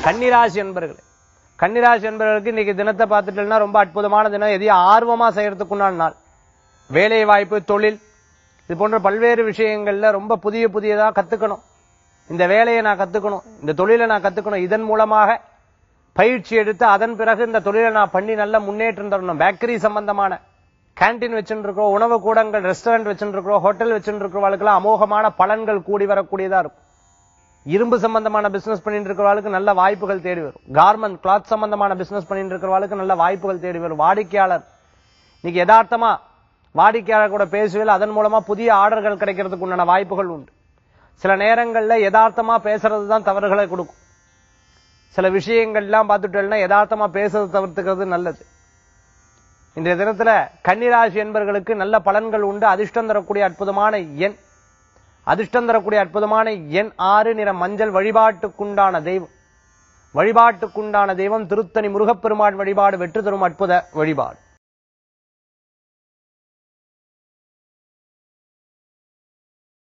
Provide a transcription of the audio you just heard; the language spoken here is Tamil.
கன்னிராசி என்பர்களே கன்னிராசி என்பவர்களுக்கு இன்னைக்கு தினத்தை பார்த்துட்டோம்னா ரொம்ப அற்புதமான தினம் எதையும் ஆர்வமா செய்யறதுக்குண்டான நாள் வேலை வாய்ப்பு தொழில் இது போன்ற பல்வேறு விஷயங்கள்ல ரொம்ப புதிய புதியதா கத்துக்கணும் இந்த வேலையை நான் கத்துக்கணும் இந்த தொழிலை நான் கத்துக்கணும் இதன் மூலமாக பயிற்சி எடுத்து அதன் பிறகு இந்த தொழிலை நான் பண்ணி நல்ல முன்னேற்றம் தரணும் பேக்கரி சம்பந்தமான கேண்டீன் வச்சுட்டு இருக்கிறோம் உணவு கூடங்கள் ரெஸ்டாரண்ட் வச்சுட்டு இருக்கிறோம் ஹோட்டல் வச்சுட்டு இருக்கிறவர்களுக்கெல்லாம் அமோகமான பலன்கள் கூடி வரக்கூடியதா இருக்கும் இரும்பு சம்பந்தமான பிசினஸ் பண்ணிட்டு இருக்கிறவங்களுக்கு நல்ல வாய்ப்புகள் தேடி வரும் கார்மெண்ட் கிளாத் சம்பந்தமான பிசினஸ் பண்ணிட்டு இருக்கிறவங்களுக்கு நல்ல வாய்ப்புகள் தேடி வரும் வாடிக்கையாளர் இன்னைக்கு யதார்த்தமா வாடிக்கையாளர் கூட பேசுவேல் அதன் மூலமா புதிய ஆர்டர்கள் கிடைக்கிறதுக்கு உண்டான வாய்ப்புகள் உண்டு சில நேரங்கள்ல யதார்த்தமா பேசுறது தான் தவறுகளை கொடுக்கும் சில விஷயங்கள்லாம் பார்த்துட்டோம்னா யதார்த்தமா பேசுறது தவிர்த்துக்கிறது நல்லது இன்றைய தினத்துல கன்னிராசி என்பர்களுக்கு நல்ல பலன்கள் உண்டு அதிர்ஷ்டம் தரக்கூடிய அற்புதமான எண் அதிர்ஷ்டம் தரக்கூடிய அற்புதமான எண் ஆறு நிற மஞ்சள் வழிபாட்டுக்குண்டான தெய்வம் வழிபாட்டுக்குண்டான தெய்வம் திருத்தணி முருகப்பெருமான் வழிபாடு வெற்றி தரும் அற்புத வழிபாடு